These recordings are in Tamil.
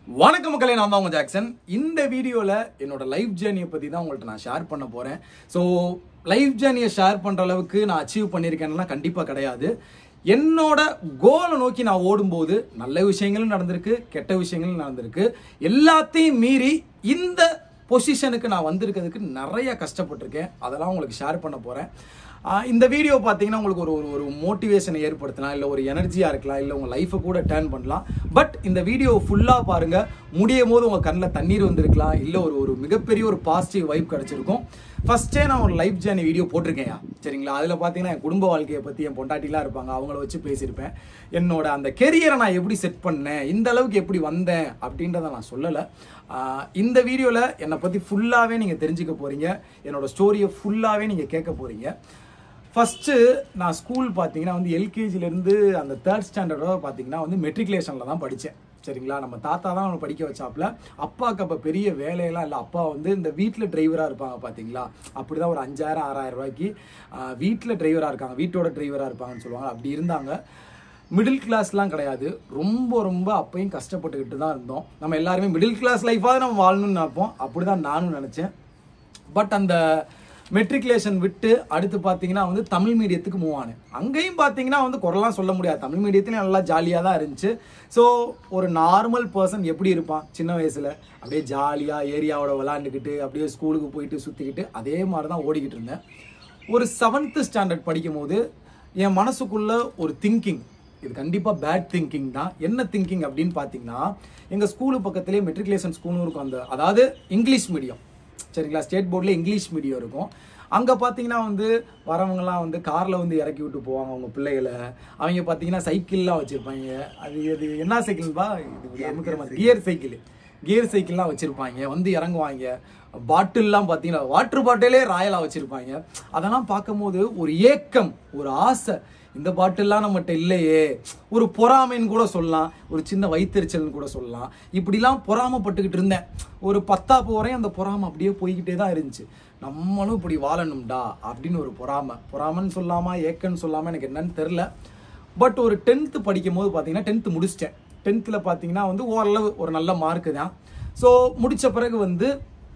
வணக்கம் மக்களே நான் தான் உங்க ஜாக்சன் இந்த வீடியோவில் என்னோட லைஃப் ஜேர்னியை பற்றி தான் உங்கள்கிட்ட நான் ஷேர் பண்ண போகிறேன் ஸோ லைஃப் ஜேர்னியை ஷேர் பண்ணுற அளவுக்கு நான் அச்சீவ் பண்ணியிருக்கேன்லாம் கண்டிப்பாக கிடையாது என்னோட கோலை நோக்கி நான் ஓடும்போது நல்ல விஷயங்களும் நடந்திருக்கு கெட்ட விஷயங்களும் நடந்திருக்கு எல்லாத்தையும் மீறி இந்த பொசிஷனுக்கு நான் வந்திருக்கிறதுக்கு நிறைய கஷ்டப்பட்டிருக்கேன் அதெல்லாம் உங்களுக்கு ஷேர் பண்ண போகிறேன் ஆஹ் இந்த வீடியோ பார்த்தீங்கன்னா உங்களுக்கு ஒரு ஒரு ஒரு மோட்டிவேஷனை ஏற்படுத்தலாம் இல்லை ஒரு எனர்ஜியாக இருக்கலாம் இல்லை உங்கள் லைஃப்பை கூட டேர்ன் பண்ணலாம் பட் இந்த வீடியோ ஃபுல்லாக பாருங்கள் முடியும் போது உங்கள் கண்ணில் தண்ணீர் வந்திருக்கலாம் இல்லை ஒரு ஒரு மிகப்பெரிய ஒரு பாசிட்டிவ் வைப் கிடச்சிருக்கும் ஃபஸ்ட்டே நான் ஒரு லைஃப் ஜேர்னி வீடியோ போட்டிருக்கேன்யா சரிங்களா அதில் பார்த்தீங்கன்னா என் குடும்ப வாழ்க்கையை பற்றி என் பொண்டாட்டிலாம் இருப்பாங்க அவங்கள வச்சு பேசியிருப்பேன் என்னோட அந்த கெரியரை நான் எப்படி செட் பண்ணேன் இந்த அளவுக்கு எப்படி வந்தேன் அப்படின்றத நான் சொல்லலை ஆஹ் இந்த வீடியோவில் என்னை பற்றி ஃபுல்லாகவே நீங்கள் தெரிஞ்சுக்க போகிறீங்க என்னோட ஸ்டோரியை ஃபுல்லாகவே நீங்கள் கேட்க போகிறீங்க ஃபஸ்ட்டு நான் ஸ்கூல் பார்த்தீங்கன்னா வந்து எல்கேஜிலேருந்து அந்த தேர்ட் ஸ்டாண்டர்டோட பார்த்தீங்கன்னா வந்து மெட்ரிகுலேஷனில் தான் படித்தேன் சரிங்களா நம்ம தாத்தா தான் அவனை படிக்க வச்சாப்புல அப்பாவுக்கு அப்போ பெரிய வேலையெல்லாம் இல்லை அப்பா வந்து இந்த வீட்டில் டிரைவராக இருப்பாங்க பார்த்தீங்களா அப்படி தான் ஒரு அஞ்சாயிரம் ஆறாயிரம் ரூபாய்க்கு வீட்டில் டிரைவராக இருக்காங்க வீட்டோட டிரைவராக இருப்பாங்கன்னு சொல்லுவாங்க அப்படி இருந்தாங்க மிடில் கிளாஸ்லாம் கிடையாது ரொம்ப ரொம்ப அப்பயும் கஷ்டப்பட்டுக்கிட்டு தான் இருந்தோம் நம்ம எல்லாருமே மிடில் கிளாஸ் லைஃபாக நம்ம வாழணும்னு நினைப்போம் அப்படி தான் நானும் நினச்சேன் பட் அந்த மெட்ரிகுலேஷன் விட்டு அடுத்து பார்த்தீங்கன்னா வந்து தமிழ் மீடியத்துக்கு மூவ் ஆனேன் அங்கேயும் பார்த்தீங்கன்னா வந்து குரலாம் சொல்ல முடியாது தமிழ் மீடியத்துலையும் நல்லா ஜாலியாக தான் இருந்துச்சு ஸோ ஒரு நார்மல் பர்சன் எப்படி இருப்பான் சின்ன வயசில் அப்படியே ஜாலியாக ஏரியாவோட விளாண்டுக்கிட்டு அப்படியே ஸ்கூலுக்கு போயிட்டு சுற்றிக்கிட்டு அதே மாதிரி தான் ஓடிக்கிட்டு இருந்தேன் ஒரு செவன்த்து ஸ்டாண்டர்ட் படிக்கும் போது என் மனசுக்குள்ள ஒரு திங்கிங் இது கண்டிப்பாக பேட் திங்கிங் தான் என்ன திங்கிங் அப்படின்னு பார்த்தீங்கன்னா எங்கள் ஸ்கூலு பக்கத்துலேயே மெட்ரிகுலேஷன் ஸ்கூலும் இருக்கும் அந்த அதாவது இங்கிலீஷ் மீடியம் சரிங்களா ஸ்டேட் போர்டில் இங்கிலீஷ் மீடியம் இருக்கும் அங்கே பார்த்தீங்கன்னா வந்து வரவங்கலாம் வந்து காரில் வந்து இறக்கி விட்டு போவாங்க அவங்க பிள்ளைகளை அவங்க பார்த்தீங்கன்னா சைக்கிள்லாம் வச்சுருப்பாங்க அது இது என்ன சைக்கிள்பா இது அமுக்கிற மாதிரி கியர் சைக்கிள் கியர் சைக்கிள்லாம் வச்சுருப்பாங்க வந்து இறங்குவாங்க பாட்டில்லாம் பார்த்தீங்கன்னா வாட்டர் பாட்டிலே ராயலாக வச்சுருப்பாங்க அதெல்லாம் பார்க்கும்போது ஒரு ஏக்கம் ஒரு ஆசை இந்த பாட்டில்லாம் நம்மகிட்ட இல்லையே ஒரு பொறாமைன்னு கூட சொல்லலாம் ஒரு சின்ன வயிற்றுச்சல்னு கூட சொல்லலாம் இப்படிலாம் பொறாமப்பட்டுக்கிட்டு இருந்தேன் ஒரு பத்தாப்பு வரையும் அந்த பொறாமை அப்படியே போய்கிட்டே தான் இருந்துச்சு நம்மளும் இப்படி வாழணும்டா அப்படின்னு ஒரு பொறாமை பொறாமைன்னு சொல்லாமா ஏக்கன்னு சொல்லாமா எனக்கு என்னன்னு தெரில பட் ஒரு டென்த்து படிக்கும் போது பார்த்தீங்கன்னா டென்த்து முடிச்சிட்டேன் டென்த்தில் பார்த்தீங்கன்னா வந்து ஓரளவு ஒரு நல்ல மார்க்கு தான் ஸோ முடித்த பிறகு வந்து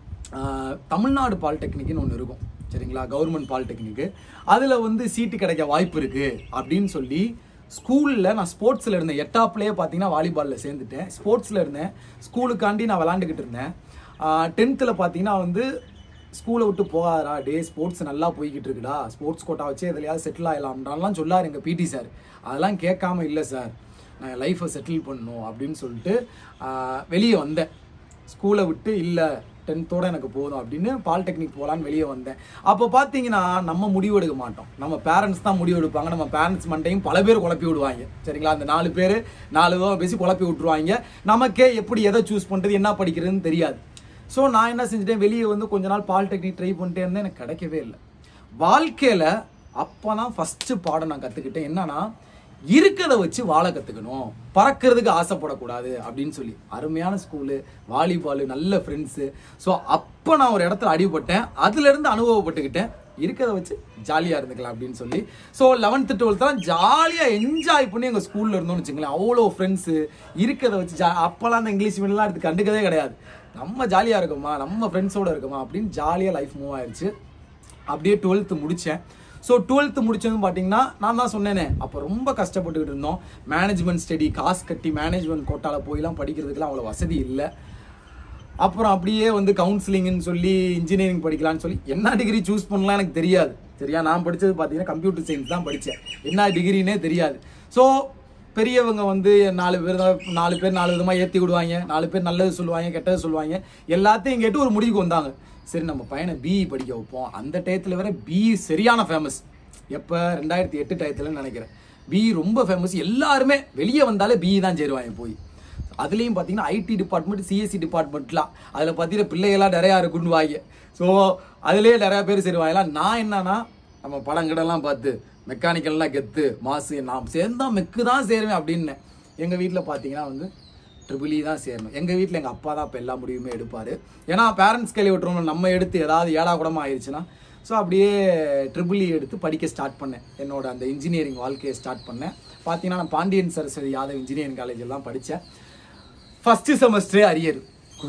ஆஹ், தமிழ்நாடு பாலிடெக்னிக்னு ஒன்று இருக்கும் சரிங்களா கவர்மெண்ட் பாலிடெக்னிக்கு அதில் வந்து சீட்டு கிடைக்க வாய்ப்பு இருக்குது அப்படின்னு சொல்லி ஸ்கூலில் நான் ஸ்போர்ட்ஸில் இருந்தேன் எட்டாப்லேயே பார்த்தீங்கன்னா வாலிபாலில் சேர்ந்துட்டேன் ஸ்போர்ட்ஸில் இருந்தேன் ஸ்கூலுக்காண்டி நான் விளாண்டுக்கிட்டு இருந்தேன் டென்த்தில் பார்த்தீங்கன்னா வந்து ஸ்கூலை விட்டு போகாதடா டே ஸ்போர்ட்ஸ் நல்லா போய்கிட்டு இருக்குடா ஸ்போர்ட்ஸ் கோட்டா வச்சு எதுலையாவது செட்டில் ஆகலாம்டான்லாம் சொல்லார் எங்கள் பிடி சார் அதெல்லாம் கேட்காம இல்லை சார் நான் என் லைஃப்பை செட்டில் பண்ணணும் அப்படின்னு சொல்லிட்டு வெளியே வந்தேன் ஸ்கூலை விட்டு இல்லை டென்த்தோட எனக்கு போதும் அப்படின்னு பாலிடெக்னிக் போகலான்னு வெளியே வந்தேன் அப்போ பார்த்தீங்கன்னா நம்ம முடிவு எடுக்க மாட்டோம் நம்ம பேரண்ட்ஸ் தான் முடிவு எடுப்பாங்க நம்ம பேரண்ட்ஸ் மண்டையும் பல பேர் குழப்பி விடுவாங்க சரிங்களா அந்த நாலு பேர் நாலு விதம் பேசி குழப்பி விட்டுருவாங்க நமக்கே எப்படி எதை சூஸ் பண்ணுறது என்ன படிக்கிறதுன்னு தெரியாது ஸோ நான் என்ன செஞ்சுட்டேன் வெளியே வந்து கொஞ்ச நாள் பாலிடெக்னிக் ட்ரை பண்ணிட்டே இருந்தேன் எனக்கு கிடைக்கவே இல்லை வாழ்க்கையில் அப்போ தான் ஃபஸ்ட்டு பாடம் நான் கற்றுக்கிட்டேன் என்னன்னா இருக்கிறத வச்சு வாழ கற்றுக்கணும் பறக்கிறதுக்கு ஆசைப்படக்கூடாது அப்படின்னு சொல்லி அருமையான ஸ்கூலு வாலிபால் நல்ல ஃப்ரெண்ட்ஸு ஸோ அப்போ நான் ஒரு இடத்துல அடிபட்டேன் அதுலேருந்து அனுபவப்பட்டுக்கிட்டேன் இருக்கிறத வச்சு ஜாலியாக இருந்துக்கலாம் அப்படின்னு சொல்லி ஸோ லெவன்த்து டுவெல்த்லாம் ஜாலியாக என்ஜாய் பண்ணி எங்கள் ஸ்கூலில் இருந்தோம்னு வச்சுங்களேன் அவ்வளோ ஃப்ரெண்ட்ஸு இருக்கிறத வச்சு ஜா அப்போல்லாம் அந்த இங்கிலீஷ் மீடியம்லாம் எடுத்து கண்டுக்கவே கிடையாது நம்ம ஜாலியாக இருக்கோமா நம்ம ஃப்ரெண்ட்ஸோட இருக்கோமா அப்படின்னு ஜாலியாக லைஃப் மூவ் ஆயிடுச்சு அப்படியே டுவெல்த்து முடித்தேன் ஸோ டுவெல்த்து முடிச்சதும் பார்த்தீங்கன்னா நான் தான் சொன்னேனே அப்போ ரொம்ப கஷ்டப்பட்டுக்கிட்டு இருந்தோம் மேனேஜ்மெண்ட் ஸ்டடி காசு கட்டி மேனேஜ்மெண்ட் கோட்டாவில் போயெல்லாம் படிக்கிறதுக்குலாம் அவ்வளோ வசதி இல்லை அப்புறம் அப்படியே வந்து கவுன்சிலிங்னு சொல்லி இன்ஜினியரிங் படிக்கலாம்னு சொல்லி என்ன டிகிரி சூஸ் பண்ணலாம் எனக்கு தெரியாது சரியா நான் படித்தது பார்த்தீங்கன்னா கம்ப்யூட்டர் சயின்ஸ் தான் படித்தேன் என்ன டிகிரினே தெரியாது ஸோ பெரியவங்க வந்து நாலு பேர் தான் நாலு பேர் நாலு விதமாக ஏற்றி விடுவாங்க நாலு பேர் நல்லது சொல்லுவாங்க கெட்டது சொல்லுவாங்க எல்லாத்தையும் கேட்டு ஒரு முடிவுக்கு வந்தாங்க சரி நம்ம பையனை பிஇ படிக்க வைப்போம் அந்த டயத்தில் வேற பிஇ சரியான ஃபேமஸ் எப்போ ரெண்டாயிரத்தி எட்டு டயத்தில் நினைக்கிறேன் பிஇ ரொம்ப ஃபேமஸ் எல்லாருமே வெளியே வந்தாலே பிஇ தான் சேருவாங்க போய் அதுலேயும் பார்த்தீங்கன்னா ஐடி டிபார்ட்மெண்ட் சிஎஸ்சி டிபார்ட்மெண்ட்லாம் அதில் பார்த்தீங்கன்னா பிள்ளைகள்லாம் நிறையா இருக்குன்னு வாங்க ஸோ அதுலேயே நிறையா பேர் சேருவாங்க நான் என்னன்னா நம்ம படங்கடெல்லாம் பார்த்து மெக்கானிக்கல்லாம் கெத்து மாசு நான் சேர்ந்தா மெக்கு தான் சேருவேன் அப்படின்னு எங்கள் வீட்டில் பார்த்தீங்கன்னா வந்து ட்ரிபிள் தான் சேரணும் எங்கள் வீட்டில் எங்கள் அப்பா தான் இப்போ எல்லா முடிவுமே எடுப்பார் ஏன்னா பேரண்ட்ஸ் கையில் விட்டுறோம் நம்ம எடுத்து ஏதாவது ஏடா கூடமா ஆயிடுச்சுன்னா ஸோ அப்படியே ட்ரிபிள் எடுத்து படிக்க ஸ்டார்ட் பண்ணேன் என்னோட அந்த இன்ஜினியரிங் வாழ்க்கையை ஸ்டார்ட் பண்ணேன் பார்த்தீங்கன்னா நான் பாண்டியன் சரஸ்வதி யாதவ் இன்ஜினியரிங் காலேஜ் எல்லாம் படித்தேன் ஃபர்ஸ்ட் செமஸ்டரே அரியர்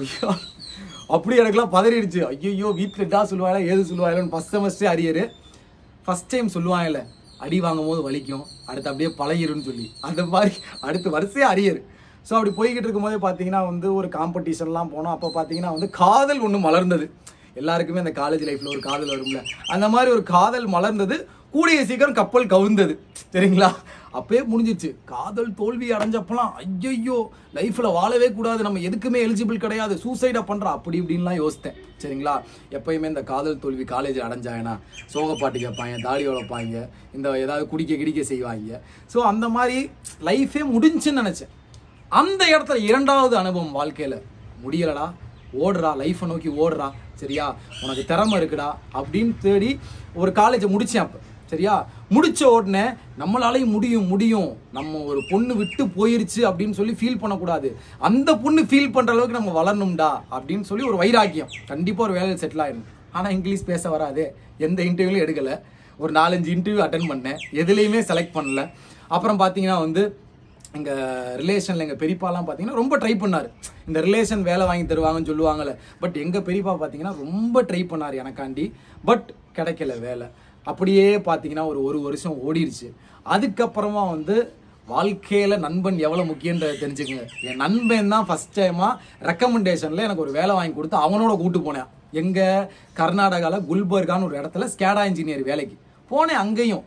அப்படி எனக்குலாம் பதறிடுச்சு ஐயோ வீட்டில் என்ன சொல்லுவாங்களா ஏது சொல்லுவாங்கன்னு ஃபர்ஸ்ட் செமஸ்டரே அரியர் ஃபர்ஸ்ட் டைம் சொல்லுவாங்கல்ல அடி வாங்கும் போது வலிக்கும் அடுத்து அப்படியே பழகிரும்னு சொல்லி அந்த மாதிரி அடுத்து வரிசையே அரியர் ஸோ அப்படி போய்கிட்டு இருக்கும்போதே பார்த்தீங்கன்னா வந்து ஒரு காம்படிஷன்லாம் போனோம் அப்போ பார்த்தீங்கன்னா வந்து காதல் ஒன்று மலர்ந்தது எல்லாருக்குமே அந்த காலேஜ் லைஃப்பில் ஒரு காதல் வரும்ல அந்த மாதிரி ஒரு காதல் மலர்ந்தது கூடிய சீக்கிரம் கப்பல் கவுந்தது சரிங்களா அப்பயே முடிஞ்சிச்சு காதல் தோல்வி அடைஞ்சப்பலாம் ஐயையோ லைஃப்ல வாழவே கூடாது நம்ம எதுக்குமே எலிஜிபிள் கிடையாது சூசைடா பண்றோம் அப்படி இப்படின்லாம் யோசித்தேன் சரிங்களா எப்பயுமே இந்த காதல் தோல்வி காலேஜ் அடைஞ்சாங்கன்னா சோக பாட்டு கேட்பாங்க தாடி வளர்ப்பாங்க இந்த ஏதாவது குடிக்க கிடிக்க செய்வாங்க ஸோ அந்த மாதிரி லைஃபே முடிஞ்சுன்னு நினைச்சேன் அந்த இடத்துல இரண்டாவது அனுபவம் வாழ்க்கையில முடியலடா ஓடுறா லைஃப்பை நோக்கி ஓடுறா சரியா உனக்கு திறமை இருக்குடா அப்படின்னு தேடி ஒரு காலேஜை முடிச்சேன் அப்போ சரியா முடிச்ச உடனே நம்மளாலையும் முடியும் முடியும் நம்ம ஒரு பொண்ணு விட்டு போயிருச்சு அப்படின்னு சொல்லி ஃபீல் பண்ணக்கூடாது அந்த பொண்ணு ஃபீல் பண்ற அளவுக்கு நம்ம வளரணும்டா அப்படின்னு சொல்லி ஒரு வைராக்கியம் கண்டிப்பா ஒரு வேலையில் செட்டில் ஆயிடும் ஆனா இங்கிலீஷ் பேச வராது எந்த இன்டர்வியூலையும் எடுக்கல ஒரு நாலஞ்சு இன்டர்வியூ அட்டன் பண்ணேன் எதுலேயுமே செலக்ட் பண்ணல அப்புறம் பார்த்தீங்கன்னா வந்து எங்கள் ரிலேஷனில் எங்கள் பெரியப்பாலாம் பார்த்தீங்கன்னா ரொம்ப ட்ரை பண்ணார் இந்த ரிலேஷன் வேலை வாங்கி தருவாங்கன்னு சொல்லுவாங்கல்ல பட் எங்கள் பெரியப்பா பார்த்தீங்கன்னா ரொம்ப ட்ரை பண்ணார் எனக்காண்டி பட் கிடைக்கல வேலை அப்படியே பார்த்தீங்கன்னா ஒரு ஒரு வருஷம் ஓடிடுச்சு அதுக்கப்புறமா வந்து வாழ்க்கையில நண்பன் எவ்வளவு முக்கியன்றதை தெரிஞ்சுக்கங்க என் நண்பன் தான் ஃபர்ஸ்ட் டைமா ரெக்கமெண்டேஷன்ல எனக்கு ஒரு வேலை வாங்கி கொடுத்து அவனோட கூட்டு போனேன் எங்க கர்நாடகால குல்பர்கான்னு ஒரு இடத்துல ஸ்கேடா இன்ஜினியர் வேலைக்கு போனேன் அங்கேயும்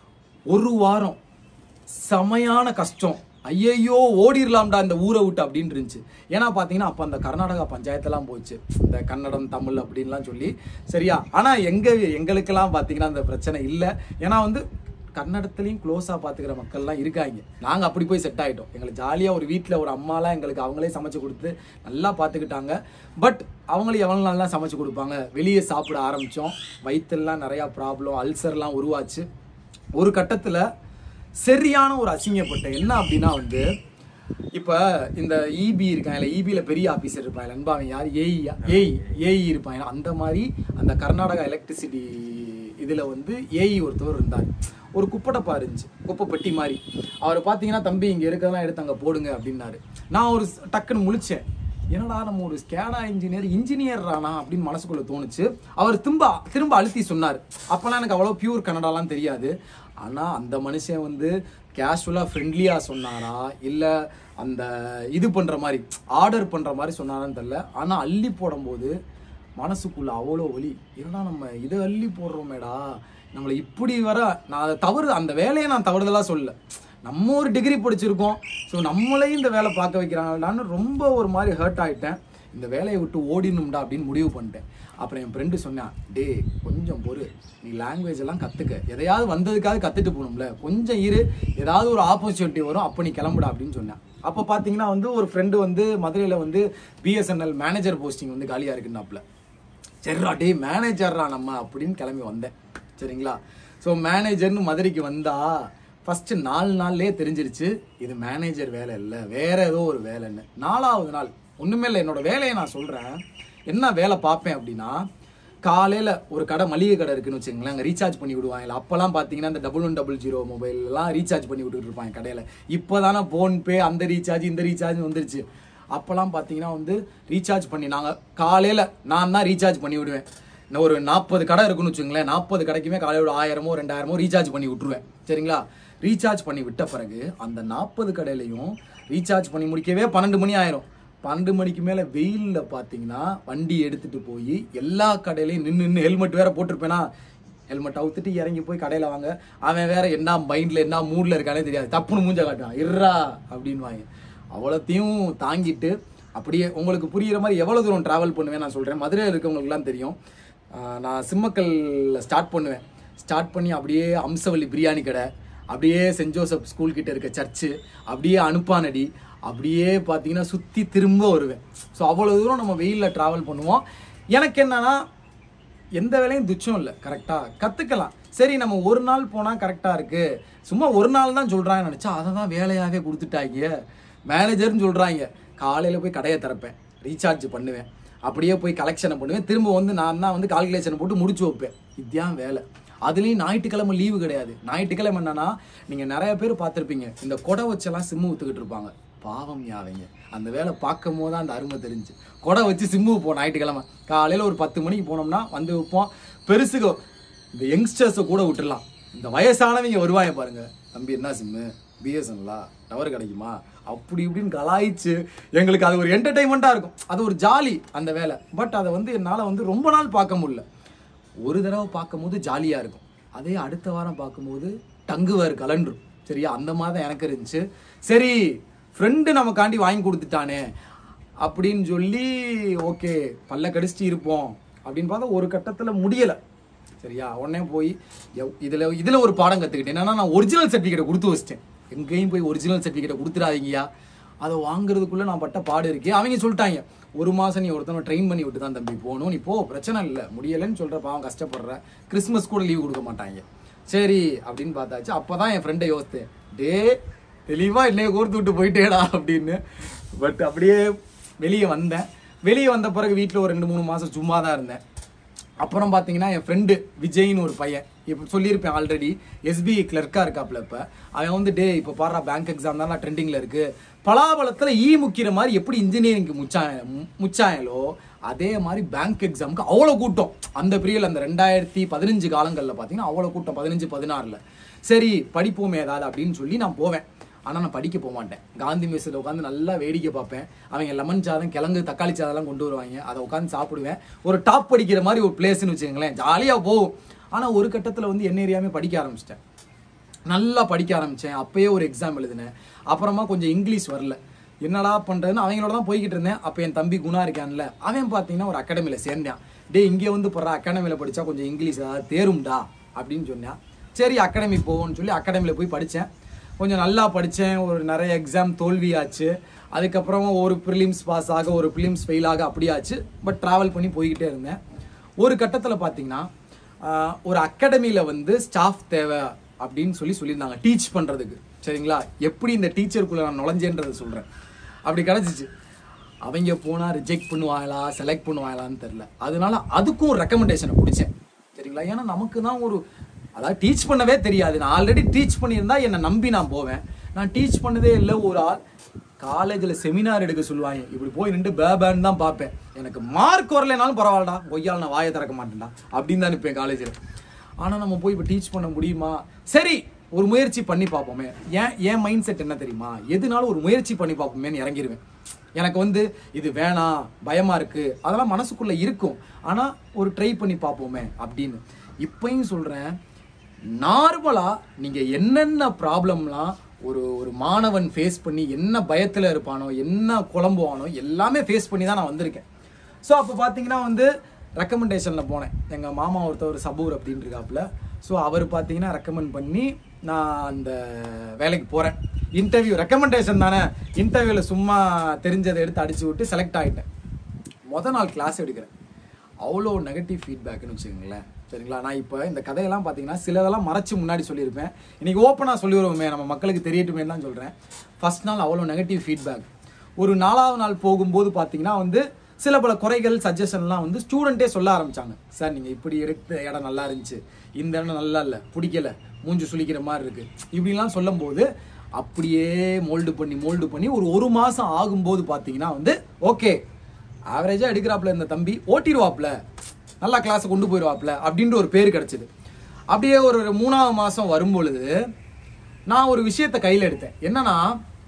ஒரு வாரம் செமையான கஷ்டம் ஐயையோ ஓடிரலாம்டா இந்த ஊரை விட்டு அப்படின்னு இருந்துச்சு ஏன்னா பார்த்தீங்கன்னா அப்போ அந்த கர்நாடகா பஞ்சாயத்தெல்லாம் போச்சு இந்த கன்னடம் தமிழ் அப்படின்லாம் சொல்லி சரியா ஆனால் எங்க எங்களுக்கெல்லாம் பார்த்தீங்கன்னா அந்த பிரச்சனை இல்லை ஏன்னா வந்து கன்னடத்துலையும் க்ளோஸாக பார்த்துக்கிற மக்கள்லாம் இருக்காங்க நாங்கள் அப்படி போய் செட் ஆகிட்டோம் எங்களுக்கு ஜாலியாக ஒரு வீட்டில் ஒரு அம்மாலாம் எங்களுக்கு அவங்களே சமைச்சு கொடுத்து நல்லா பார்த்துக்கிட்டாங்க பட் அவங்களும் எவ்வளோ நல்லா சமைச்சு கொடுப்பாங்க வெளியே சாப்பிட ஆரம்பித்தோம் வயிற்றுலாம் நிறையா ப்ராப்ளம் அல்சர்லாம் உருவாச்சு ஒரு கட்டத்தில் சரியான ஒரு அசிங்கப்பட்டேன் என்ன அப்படின்னா வந்து இப்போ இந்த இபி இருக்காங்க இல்லை இபியில் பெரிய ஆஃபீஸர் இருப்பாங்க நண்பாங்க யார் ஏஇ ஏஇ ஏஇ இருப்பாங்க அந்த மாதிரி அந்த கர்நாடகா எலக்ட்ரிசிட்டி இதில் வந்து ஏஇ ஒருத்தவர் இருந்தார் ஒரு குப்படப்பா இருந்துச்சு குப்பை பெட்டி மாதிரி அவர் பார்த்தீங்கன்னா தம்பி இங்கே இருக்கிறதெல்லாம் எடுத்து அங்கே போடுங்க அப்படின்னாரு நான் ஒரு ஸ்- டக்குன்னு முழிச்சேன் என்னடா நம்ம ஒரு ஸ்கேடா இன்ஜினியர் இன்ஜினியர் ரானா அப்படின்னு மனசுக்குள்ள தோணுச்சு அவர் திரும்ப திரும்ப அழுத்தி சொன்னார் அப்போல்லாம் எனக்கு அவ்வளோ பியூர் கன்னடாலாம் தெரியாது ஆனால் அந்த மனுஷன் வந்து கேஷுவலாக ஃப்ரெண்ட்லியாக சொன்னாரா இல்லை அந்த இது பண்ணுற மாதிரி ஆர்டர் பண்ணுற மாதிரி சொன்னாரான்னு தெரில ஆனால் அள்ளி போடும்போது மனசுக்குள்ள அவ்வளோ வலி என்னடா நம்ம இதை அள்ளி போடுறோமேடா நம்மளை இப்படி வர நான் அதை தவறு அந்த வேலையை நான் தவறுதலாக சொல்லல நம்ம ஒரு டிகிரி படிச்சிருக்கோம் ஸோ நம்மளையும் இந்த வேலை பார்க்க வைக்கிறாங்களான்னு ரொம்ப ஒரு மாதிரி ஹர்ட் ஆயிட்டேன் இந்த வேலையை விட்டு ஓடினும்டா அப்படின்னு முடிவு பண்ணிட்டேன் அப்புறம் என் ஃப்ரெண்டு சொன்னான் டே கொஞ்சம் பொறு நீ லாங்குவேஜ் எல்லாம் கற்றுக்க எதையாவது வந்ததுக்காக கற்றுட்டு போகணும்ல கொஞ்சம் இரு ஏதாவது ஒரு ஆப்பர்ச்சுனிட்டி வரும் அப்போ நீ கிளம்புடா அப்படின்னு சொன்னேன் அப்போ பார்த்தீங்கன்னா வந்து ஒரு ஃப்ரெண்டு வந்து மதுரையில் வந்து பிஎஸ்என்எல் மேனேஜர் போஸ்டிங் வந்து காலியாக இருக்குன்னாப்புல சரிடா டேய் மேனேஜர்ரா நம்ம அப்படின்னு கிளம்பி வந்தேன் சரிங்களா ஸோ மேனேஜர்னு மதுரைக்கு வந்தா ஃபர்ஸ்ட் நாலு நாள்லயே தெரிஞ்சிருச்சு இது மேனேஜர் வேலை இல்லை வேற ஏதோ ஒரு வேலைன்னு நாலாவது நாள் ஒண்ணுமே இல்லை என்னோட வேலையை நான் சொல்றேன் என்ன வேலை பார்ப்பேன் அப்படின்னா காலையில ஒரு கடை மளிகை கடை இருக்குன்னு வச்சுங்களேன் அங்கே ரீசார்ஜ் பண்ணி விடுவாங்க அப்போல்லாம் பார்த்தீங்கன்னா இந்த டபுள் ஒன் டபுள் ஜீரோ மொபைல்லாம் ரீசார்ஜ் பண்ணி விட்டுட்டு இருப்பாங்க கடையில் இப்போ தானே ஃபோன்பே அந்த ரீசார்ஜ் இந்த ரீசார்ஜ் வந்துருச்சு அப்போல்லாம் பார்த்தீங்கன்னா வந்து ரீசார்ஜ் பண்ணி நாங்கள் காலையில் நான் தான் ரீசார்ஜ் பண்ணி விடுவேன் இன்னும் ஒரு நாற்பது கடை இருக்குன்னு வச்சுங்களேன் நாற்பது கடைக்குமே காலையில் ஒரு ஆயிரமோ ரெண்டாயிரமோ ரீசார்ஜ் பண்ணி விட்டுருவேன் சரிங்களா ரீசார்ஜ் பண்ணி விட்ட பிறகு அந்த நாற்பது கடையிலையும் ரீசார்ஜ் பண்ணி முடிக்கவே பன்னெண்டு மணி ஆயிரும் பன்னெண்டு மணிக்கு மேலே வெயிலில் பார்த்தீங்கன்னா வண்டி எடுத்துட்டு போய் எல்லா கடையிலையும் நின்று நின்று ஹெல்மெட் வேற போட்டிருப்பேனா ஹெல்மெட் அவுத்துட்டு இறங்கி போய் கடையில் வாங்க அவன் வேற என்ன மைண்டில் என்ன மூடில் இருக்கானே தெரியாது தப்புன்னு மூஞ்ச காட்டுவான் இர்ரா அப்படின்வாங்க அவ்வளோத்தையும் தாங்கிட்டு அப்படியே உங்களுக்கு புரியுற மாதிரி எவ்வளோ தூரம் ட்ராவல் பண்ணுவேன் நான் சொல்கிறேன் மதுரையில் இருக்கவங்களுக்குலாம் தெரியும் ஆஹ் நான் சிம்மக்கல்ல ஸ்டார்ட் பண்ணுவேன் ஸ்டார்ட் பண்ணி அப்படியே அம்சவள்ளி பிரியாணி கடை அப்படியே சென்ட் ஜோசப் ஸ்கூல் கிட்ட இருக்க சர்ச்சு அப்படியே அனுப்பானடி அப்படியே பார்த்தீங்கன்னா சுற்றி திரும்ப வருவேன் ஸோ அவ்வளோ தூரம் நம்ம வெயிலில் ட்ராவல் பண்ணுவோம் எனக்கு என்னன்னா எந்த வேலையும் துச்சம் இல்லை கரெக்டாக கற்றுக்கலாம் சரி நம்ம ஒரு நாள் போனால் கரெக்டாக இருக்கு சும்மா ஒரு நாள் தான் சொல்கிறாங்க நினச்சா அதை தான் வேலையாகவே கொடுத்துட்டாங்க மேனேஜர்னு சொல்கிறாங்க காலையில் போய் கடையை திறப்பேன் ரீசார்ஜ் பண்ணுவேன் அப்படியே போய் கலெக்ஷனை பண்ணுவேன் திரும்ப வந்து நான் தான் வந்து கால்குலேஷன் போட்டு முடிச்சு வைப்பேன் இதுதான் வேலை அதுலேயும் ஞாயிற்றுக்கிழமை லீவு கிடையாது ஞாயிற்றுக்கிழமை என்னன்னா நீங்கள் நிறைய பேர் பார்த்துருப்பீங்க இந்த கொடை வச்செல்லாம் சிம்மு ஊற்றுக்கிட்டு இருப்பாங்க பாவம் யாவைங்க அந்த வேலை பார்க்கும் போது தான் அந்த அருமை தெரிஞ்சு கொடை வச்சு சிம்புக்கு போனோம் ஞாயிற்றுக்கிழமை காலையில் ஒரு பத்து மணிக்கு போனோம்னா வந்து வைப்போம் பெருசுக்கு இந்த யங்ஸ்டர்ஸை கூட விட்டுடலாம் இந்த வயசானவங்க வருவாங்க பாருங்க தம்பி என்ன சிம்மு பிஎஸ்என்லா டவர் கிடைக்குமா அப்படி இப்படின்னு கலாய்ச்சு எங்களுக்கு அது ஒரு என்டர்டைன்மெண்ட்டாக இருக்கும் அது ஒரு ஜாலி அந்த வேலை பட் அதை வந்து என்னால் வந்து ரொம்ப நாள் பார்க்க முடியல ஒரு தடவை பார்க்கும்போது ஜாலியாக இருக்கும் அதே அடுத்த வாரம் பார்க்கும்போது டங்குவார் கலண்டுரும் சரியா அந்த மாதிரி தான் எனக்கு இருந்துச்சு சரி ஃப்ரெண்டு நமக்காண்டி வாங்கி கொடுத்துட்டானே அப்படின்னு சொல்லி ஓகே பல்ல கடிச்சிட்டு இருப்போம் அப்படின்னு பார்த்தா ஒரு கட்டத்தில் முடியலை சரியா உடனே போய் எவ்- இதுல இதுல ஒரு பாடம் கத்துக்கிட்டேன் என்னன்னா நான் ஒரிஜினல் சர்டிஃபிகேட் கொடுத்து வச்சிட்டேன் எங்கேயும் போய் ஒரிஜினல் சர்டிஃபிகேட் கொடுத்துடாதீங்கயா அதை வாங்குறதுக்குள்ள நான் பட்ட பாடு இருக்கு அவங்க சொல்லிட்டாங்க ஒரு மாசம் நீ ஒருத்தனை ட்ரெயின் பண்ணி விட்டு தான் தம்பி போகணும் நீ போ பிரச்சனை இல்லை முடியலைன்னு சொல்ற பாவம் கஷ்டப்படுற கிறிஸ்மஸ் கூட லீவ் கொடுக்க மாட்டாங்க சரி அப்படின்னு பார்த்தாச்சு அப்பதான் என் ஃப்ரெண்டை யோசித்தேன் டே தெளிவா என்னைய கோர்த்து விட்டு போயிட்டேடா அப்படின்னு பட் அப்படியே வெளியே வந்தேன் வெளியே வந்த பிறகு வீட்டில் ஒரு ரெண்டு மூணு மாசம் சும்மா தான் இருந்தேன் அப்புறம் பார்த்தீங்கன்னா என் ஃப்ரெண்டு விஜய்னு ஒரு பையன் இப்போ சொல்லியிருப்பேன் ஆல்ரெடி எஸ்பிஐ கிளர்க்காக இருக்காப்புல இப்போ அவன் வந்து டே இப்போ பாடுறா பேங்க் எக்ஸாம் தான் ட்ரெண்டிங்கில் இருக்கு பலாபலத்தில் ஈ முக்கிற மாதிரி எப்படி இன்ஜினியரிங்க்கு முச்சாய மு- முச்சாயலோ அதே மாதிரி பேங்க் எக்ஸாமுக்கு அவ்வளோ கூட்டம் அந்த பீரியல் அந்த ரெண்டாயிரத்தி பதினஞ்சு காலங்களில் பார்த்தீங்கன்னா அவ்வளோ கூட்டம் பதினஞ்சு பதினாறில் சரி படிப்போமே ஏதாவது அப்படின்னு சொல்லி நான் போவேன் ஆனால் நான் படிக்க போக மாட்டேன் காந்தி மெஸ்ஸில் உட்காந்து நல்லா வேடிக்கை பார்ப்பேன் அவங்க லெமன் சாதம் கிழங்கு தக்காளி சாதம்லாம் கொண்டு வருவாங்க அதை உட்காந்து சாப்பிடுவேன் ஒரு டாப் படிக்கிற மாதிரி ஒரு பிளேஸ்னு வச்சுக்கோங்களேன் ஜாலியாக போகும் ஆனால் ஒரு கட்டத்தில் வந்து என்ன ஏரியாமே படிக்க ஆரம்பிச்சிட்டேன் நல்லா படிக்க ஆரம்பித்தேன் அப்பயே ஒரு எக்ஸாம் எழுதினேன் அப்புறமா கொஞ்சம் இங்கிலீஷ் வரல என்னடா பண்ணுறதுன்னு அவங்களோட தான் போய்கிட்டு இருந்தேன் அப்போ என் தம்பி குணா இருக்கான்ல அவன் பார்த்தீங்கன்னா ஒரு அகாடமியில் சேர்ந்தான் டேய் இங்கே வந்து போடுற அகாடமியில் படித்தா கொஞ்சம் இங்கிலீஷ் ஏதாவது தேரும்டா அப்படின்னு சொன்னான் சரி அகாடமி போவோம்னு சொல்லி அகாடமியில் போய் படித்தேன் கொஞ்சம் நல்லா படித்தேன் ஒரு நிறைய எக்ஸாம் தோல்வியாச்சு அதுக்கப்புறமா ஒரு ப்ரிலிம்ஸ் பாஸ் ஆக ஒரு ப்ரிலிம்ஸ் ஃபெயில் ஆக அப்படியாச்சு பட் ட்ராவல் பண்ணி போய்கிட்டே இருந்தேன் ஒரு கட்டத்தில் பார்த்தீங்கன்னா ஆஹ், ஒரு அகாடமியில் வந்து ஸ்டாஃப் தேவை அப்படின்னு சொல்லி சொல்லியிருந்தாங்க டீச் பண்ணுறதுக்கு சரிங்களா எப்படி இந்த டீச்சருக்குள்ளே நான் நுழைஞ்சேன்றதை சொல்கிறேன் அப்படி கிடச்சிச்சு அவங்க போனால் ரிஜெக்ட் பண்ணுவாங்களா செலக்ட் பண்ணுவாங்களான்னு தெரில அதனால அதுக்கும் ஒரு ரெக்கமெண்டேஷனை பிடிச்சேன் சரிங்களா ஏன்னா நமக்கு தான் ஒரு அதாவது டீச் பண்ணவே தெரியாது நான் ஆல்ரெடி டீச் பண்ணியிருந்தா என்னை நம்பி நான் போவேன் நான் டீச் பண்ணதே இல்லை ஒரு ஆள் காலேஜில் செமினார் எடுக்க சொல்லுவாங்க இப்படி போய் நின்று பேபேன்னு தான் பார்ப்பேன் எனக்கு மார்க் வரலைனாலும் பரவாயில்லடா கொய்யால் நான் வாயை திறக்க மாட்டேன்டா அப்படின்னு தான் நிற்பேன் காலேஜில் ஆனால் நம்ம போய் இப்போ டீச் பண்ண முடியுமா சரி ஒரு முயற்சி பண்ணி பார்ப்போமே ஏன் என் மைண்ட் செட் என்ன தெரியுமா எதுனாலும் ஒரு முயற்சி பண்ணி பார்ப்போமேன்னு இறங்கிருவேன் எனக்கு வந்து இது வேணாம் பயமா இருக்கு அதெல்லாம் மனசுக்குள்ள இருக்கும் ஆனா ஒரு ட்ரை பண்ணி பார்ப்போமே அப்படின்னு இப்பயும் சொல்றேன் நார்மலா நீங்க என்னென்ன ப்ராப்ளம்லாம் ஒரு ஒரு மாணவன் ஃபேஸ் பண்ணி என்ன பயத்துல இருப்பானோ என்ன குழம்புவானோ எல்லாமே ஃபேஸ் பண்ணி தான் நான் வந்திருக்கேன் ஸோ அப்போ பார்த்தீங்கன்னா வந்து ரெக்கமெண்டேஷனில் போனேன் எங்கள் மாமா ஒருத்தவர் சபூர் அப்படின்னு இருக்காப்புல ஸோ அவர் பார்த்தீங்கன்னா ரெக்கமெண்ட் பண்ணி நான் அந்த வேலைக்கு போகிறேன் இன்டர்வியூ ரெக்கமெண்டேஷன் தானே இன்டர்வியூவில் சும்மா தெரிஞ்சதை எடுத்து அடிச்சு விட்டு செலக்ட் ஆகிட்டேன் முத நாள் கிளாஸ் எடுக்கிறேன் அவ்வளோ நெகட்டிவ் ஃபீட்பேக்னு வச்சுக்கோங்களேன் சரிங்களா நான் இப்போ இந்த கதையெல்லாம் பார்த்தீங்கன்னா சிலதெல்லாம் மறைச்சு முன்னாடி சொல்லியிருப்பேன் இன்னைக்கு ஓப்பனாக சொல்லி வருவோமே நம்ம மக்களுக்கு தெரியட்டுமே தான் சொல்கிறேன் ஃபர்ஸ்ட் நாள் அவ்வளோ நெகட்டிவ் ஃபீட்பேக் ஒரு நாலாவது நாள் போகும்போது பார்த்தீங்கன்னா வந்து சில பல குறைகள் சஜஷன்லாம் வந்து ஸ்டூடெண்ட்டே சொல்ல ஆரம்பிச்சாங்க சார் நீங்கள் இப்படி எடுத்த இடம் நல்லா இருந்துச்சு இந்த இடம் நல்லா இல்லை பிடிக்கல மூஞ்சி சுளிக்கிற மாதிரி இருக்கு இப்படிலாம் சொல்லும்போது அப்படியே மோல்டு பண்ணி மோல்டு பண்ணி ஒரு ஒரு மாதம் ஆகும்போது பார்த்தீங்கன்னா வந்து ஓகே ஆவரேஜாக எடுக்கிறாப்புல இந்த தம்பி ஓட்டிடுவாப்புல நல்லா கிளாஸை கொண்டு போயிடுவாப்புல அப்படின்ற ஒரு பேர் கிடைச்சது அப்படியே ஒரு ஒரு மூணாவது மாதம் வரும்பொழுது நான் ஒரு விஷயத்தை கையில் எடுத்தேன் என்னன்னா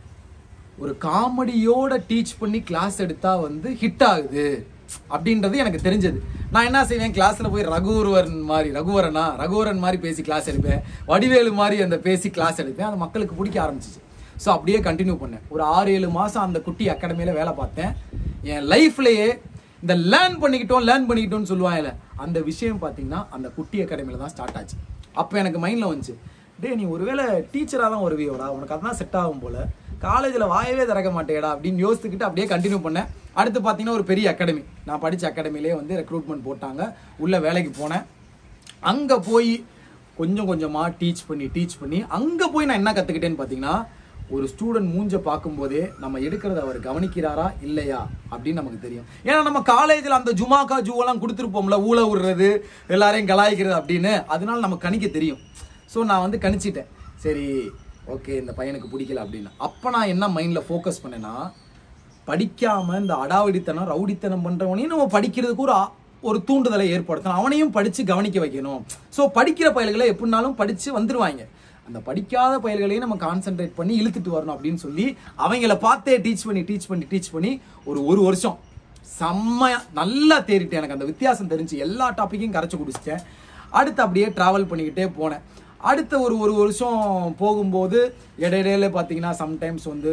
ஒரு காமெடியோட டீச் பண்ணி கிளாஸ் எடுத்தா வந்து ஹிட் ஆகுது அப்படின்றது எனக்கு தெரிஞ்சது நான் என்ன செய்வேன் கிளாஸ்ல போய் ரகுவரன் மாதிரி ரகுவரனா ரகுவரன் மாதிரி பேசி கிளாஸ் எடுப்பேன் வடிவேலு மாதிரி அந்த பேசி கிளாஸ் எடுப்பேன் அது மக்களுக்கு பிடிக்க ஆரம்பிச்சிச்சு ஸோ அப்படியே கண்டினியூ பண்ணேன் ஒரு ஆறு ஏழு மாசம் அந்த குட்டி அகாடமியில வேலை பார்த்தேன் என் லைஃப்லயே இந்த லேர்ன் பண்ணிக்கிட்டோம் லேர்ன் பண்ணிக்கிட்டோம்னு சொல்லுவாங்கல்ல அந்த விஷயம் பார்த்தீங்கன்னா அந்த குட்டி அகாடமியில தான் ஸ்டார்ட் ஆச்சு அப்போ எனக்கு மைண்டில் வந்துச்சு டேய் நீ ஒருவேளை டீச்சராக தான் வருவியோடா உனக்கு அதான் செட் ஆகும் போல காலேஜில் வாயவே திறக்க மாட்டேடா அப்படின்னு யோசிச்சுக்கிட்டு அப்படியே கண்டினியூ பண்ணேன் அடுத்து பார்த்தீங்கன்னா ஒரு பெரிய அகாடமி நான் படித்த அகாடமிலே வந்து ரெக்ரூட்மெண்ட் போட்டாங்க உள்ள வேலைக்கு போனேன் அங்கே போய் கொஞ்சம் கொஞ்சமாக டீச் பண்ணி டீச் பண்ணி அங்கே போய் நான் என்ன கற்றுக்கிட்டேன்னு பார்த்தீங்கன்னா ஒரு ஸ்டூடெண்ட் மூஞ்ச பார்க்கும்போதே நம்ம எடுக்கிறத அவர் கவனிக்கிறாரா இல்லையா அப்படின்னு நமக்கு தெரியும் ஏன்னா நம்ம காலேஜில் அந்த ஜுமாக்கா ஜூவெல்லாம் கொடுத்துருப்போம்ல ஊழ விடுறது எல்லாரையும் கலாய்க்கிறது அப்படின்னு அதனால நமக்கு கணிக்க தெரியும் ஸோ நான் வந்து கணிச்சிட்டேன் சரி ஓகே இந்த பையனுக்கு பிடிக்கல அப்படின்னு அப்போ நான் என்ன மைண்டில் ஃபோக்கஸ் பண்ணேன்னா படிக்காம இந்த அடாவடித்தனம் ரவுடித்தனம் பண்றவனையும் நம்ம படிக்கிறதுக்கு ஒரு ஆ- ஒரு தூண்டுதலை ஏற்படுத்தணும் அவனையும் படிச்சு கவனிக்க வைக்கணும் ஸோ படிக்கிற பயல்களை எப்படினாலும் படிச்சு வந்துருவாங்க அந்த படிக்காத பயல்களையும் நம்ம கான்சென்ட்ரேட் பண்ணி இழுத்துட்டு வரணும் அப்படின்னு சொல்லி அவங்கள பார்த்தே டீச் பண்ணி டீச் பண்ணி டீச் பண்ணி ஒரு ஒரு வருஷம் செம்மையா நல்லா தேறிட்டேன் எனக்கு அந்த வித்தியாசம் தெரிஞ்சு எல்லா டாப்பிக்கையும் கரைச்சு குடிச்சிட்டேன் அடுத்து அப்படியே டிராவல் பண்ணிக்கிட்டே போனேன் அடுத்த ஒரு ஒரு வருஷம் போகும்போது இடையிடையில பார்த்தீங்கன்னா சம்டைம்ஸ் வந்து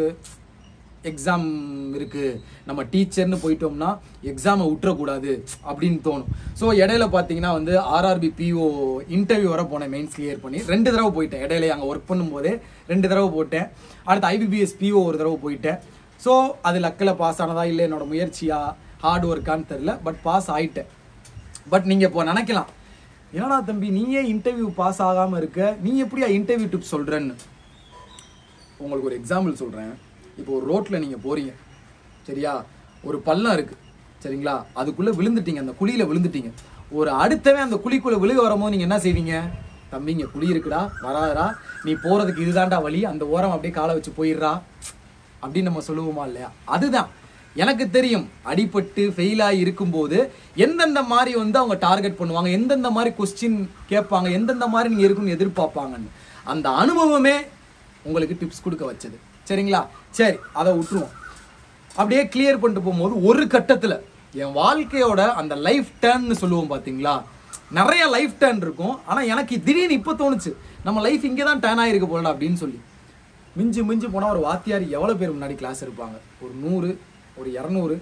எக்ஸாம் இருக்கு நம்ம டீச்சர்னு போயிட்டோம்னா எக்ஸாமை விட்டுறக்கூடாது அப்படின்னு தோணும் ஸோ இடையில பார்த்தீங்கன்னா வந்து ஆர்ஆர்பி பிஓ இன்டர்வியூ வர போனேன் மெயின்ஸ் கிளியர் பண்ணி ரெண்டு தடவை போயிட்டேன் இடையில அங்கே ஒர்க் பண்ணும்போதே ரெண்டு தடவை போட்டேன் அடுத்து ஐபிபிஎஸ் பிஓ ஒரு தடவை போயிட்டேன் ஸோ அது லக்கில் பாஸ் ஆனதா இல்லை என்னோட முயற்சியா ஹார்ட் ஒர்க்கான்னு தெரில பட் பாஸ் ஆயிட்டேன் பட் நீங்கள் இப்போ நினைக்கலாம் என்னடா தம்பி நீயே இன்டர்வியூ பாஸ் ஆகாமல் இருக்க நீ எப்படியா இன்டர்வியூ டிப்ஸ் சொல்கிறேன்னு உங்களுக்கு ஒரு எக்ஸாம்பிள் சொல்கிறேன் இப்போ ஒரு ரோட்டில் நீங்கள் போறீங்க சரியா ஒரு பள்ளம் இருக்குது சரிங்களா அதுக்குள்ளே விழுந்துட்டீங்க அந்த குழியில் விழுந்துட்டீங்க ஒரு அடுத்தவன் அந்த குழிக்குள்ளே விழுக வரும்போது நீங்கள் என்ன செய்வீங்க தம்பிங்க குழி இருக்குடா வராதடா நீ போகிறதுக்கு இதுதான்டா வழி அந்த ஓரம் அப்படியே காலை வச்சு போயிடுறா அப்படின்னு நம்ம சொல்லுவோமா இல்லையா அதுதான் எனக்கு தெரியும் அடிபட்டு ஃபெயிலாகி இருக்கும்போது எந்தெந்த மாதிரி வந்து அவங்க டார்கெட் பண்ணுவாங்க எந்தெந்த மாதிரி கொஸ்டின் கேட்பாங்க எந்தெந்த மாதிரி நீங்கள் இருக்குன்னு எதிர்பார்ப்பாங்கன்னு அந்த அனுபவமே உங்களுக்கு டிப்ஸ் கொடுக்க வச்சது சரிங்களா சரி அதை விட்டுருவோம் அப்படியே கிளியர் பண்ணிட்டு போகும்போது ஒரு கட்டத்தில் என் வாழ்க்கையோட அந்த லைஃப் டேர்ன்னு சொல்லுவோம் பார்த்தீங்களா நிறைய லைஃப் டேர்ன் இருக்கும் ஆனால் எனக்கு திடீர்னு இப்போ தோணுச்சு நம்ம லைஃப் இங்கே தான் டேர்ன் ஆகிருக்கு போல அப்படின்னு சொல்லி மிஞ்சி மிஞ்சி போனால் ஒரு வாத்தியார் எவ்வளோ பேர் முன்னாடி கிளாஸ் இருப்பாங்க ஒரு நூறு ஒரு இரநூறு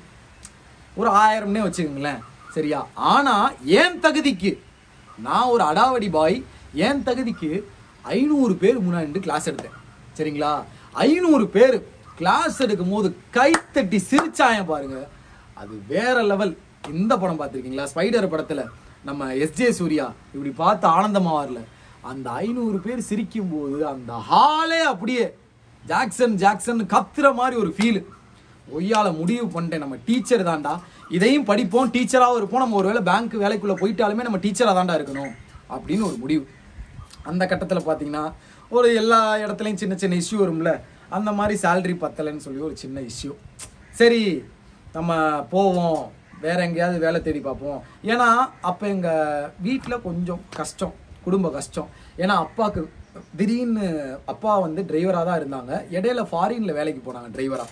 ஒரு ஆயிரம்னே வச்சுக்கோங்களேன் சரியா ஆனால் ஏன் தகுதிக்கு நான் ஒரு அடாவடி பாய் ஏன் தகுதிக்கு ஐநூறு பேர் முன்னாடி நின்று கிளாஸ் எடுத்தேன் சரிங்களா ஐநூறு பேர் கிளாஸ் எடுக்கும் போது கைத்தட்டி சிரிச்சாயம் பாருங்க அது வேற லெவல் இந்த படம் பார்த்துருக்கீங்களா ஸ்பைடர் படத்துல நம்ம எஸ்ஜே சூர்யா இப்படி பார்த்து ஆனந்தமா வரல அந்த ஐநூறு பேர் சிரிக்கும் போது அந்த ஹாலே அப்படியே ஜாக்சன் ஜாக்சன் கத்துற மாதிரி ஒரு ஃபீல் ஒய்யால முடிவு பண்ணிட்டேன் நம்ம டீச்சர் தான்டா இதையும் படிப்போம் டீச்சராகவும் இருப்போம் நம்ம ஒருவேளை பேங்க் வேலைக்குள்ள போயிட்டாலுமே நம்ம டீச்சராக தான்டா இருக்கணும் அப்படின்னு ஒரு முடிவு அந்த கட்டத்தில் பார்த்தீங்கன்னா ஒரு எல்லா இடத்துலையும் சின்ன சின்ன இஷ்யூ வரும்ல அந்த மாதிரி சேலரி பத்தலைன்னு சொல்லி ஒரு சின்ன இஷ்யூ சரி நம்ம போவோம் வேற எங்கேயாவது வேலை தேடி பார்ப்போம் ஏன்னா அப்போ எங்கள் வீட்டில் கொஞ்சம் கஷ்டம் குடும்ப கஷ்டம் ஏன்னா அப்பாவுக்கு திடீர்னு அப்பா வந்து டிரைவராக தான் இருந்தாங்க இடையில ஃபாரின்ல வேலைக்கு போனாங்க டிரைவராக